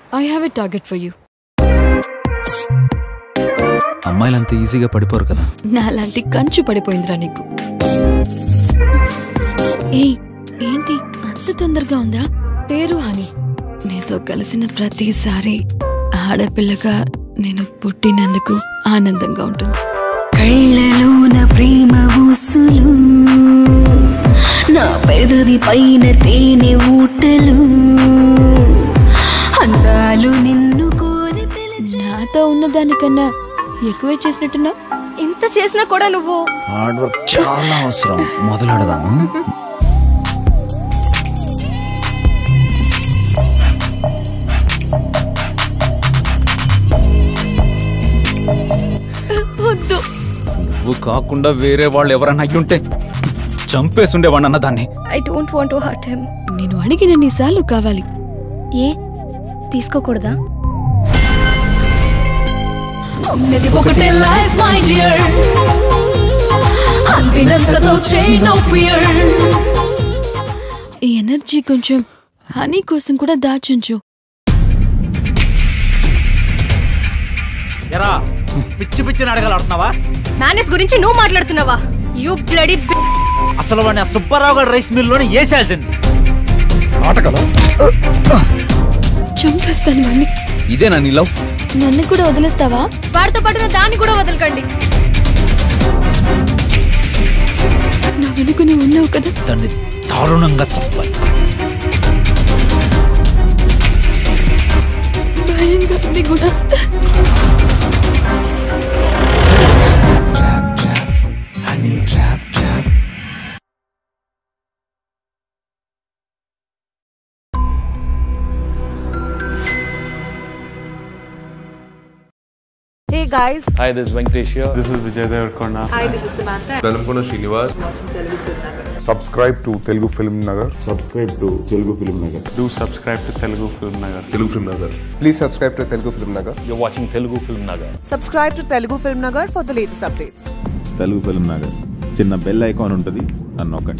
I have a target for you అమ్మాయిలు అంత ఈజీగా పడిపోరు కదా నాలాంటి కంచు పడిపోయిందిరా నీకు ఏయ్ ఏంటి అంత తొందరగా ఉందా పేరు అని నీతో కలిసిన ప్రతిసారి ఆడపిల్లగా నేను పుట్టినందుకు ఆనందంగా ఉంటుంది కళ్ళలోన ప్రేమ ఊసులు నా పెదవి పైన తేనె ఊటలు అందాలు నిన్ను కోరి పిలిచి నాతో ఉన్న దానికన్నా ఎక్కువే చేసినట్టున్నా ఇంత చేసినా కూడా నువ్వు హార్డ్ వర్క్ చాలా అవసరం మొదలెడదాము వద్దు నువ్వు కాకుండా వేరే వాళ్ళు ఎవరన్నా అయ్యుంటే చంపేసుండేవాడిని అన్న దాన్ని I don't want to hurt him నేను అడిగిన సార్లు కావాలి ఏ తీసుకోకూడదా ఉన్నది ఒకటే లైఫ్ మై డియర్ అందినంతతో చేయి నో ఫియర్ ఈ ఎనర్జీ కొంచెం హనీ కోసం కూడా దాచుంచు ఎరా పిచ్చి పిచ్చి అడగాలి ఆడుతున్నావా మేనేజ్ గురించి నువ్వు మాట్లాడుతున్నావా యూ బ్లడీ అసలు వాడిని ఆ సుబ్బారావు గారి రైస్ మిల్లోనే వేసేయాల్సింది చంపేస్తాను వాడిని ఇదేనా నీ లవ్ నన్ను కూడా వదిలేస్తావా వాడితో పాటు నా దాన్ని కూడా వదలకండి నా వెనుకనే ఉన్నావు కదా దాన్ని దారుణంగా చంపాలి భయంగా ఉంది కూడా Hey guys, Hi, this is Venkatesh here. This is Vijay Devarkonda. Velankonda Srinivas subscribe to Telugu Film Nagar. Subscribe to Telugu Film Nagar Do subscribe to Telugu Film Nagar. Telugu Film Nagar Please subscribe to Telugu Film Nagar. You're watching Telugu Film Nagar. subscribe to Telugu Film Nagar for the latest updates. Telugu Film Nagar చిన్న bell icon ఉంటుంది నన్ను నొక్కండి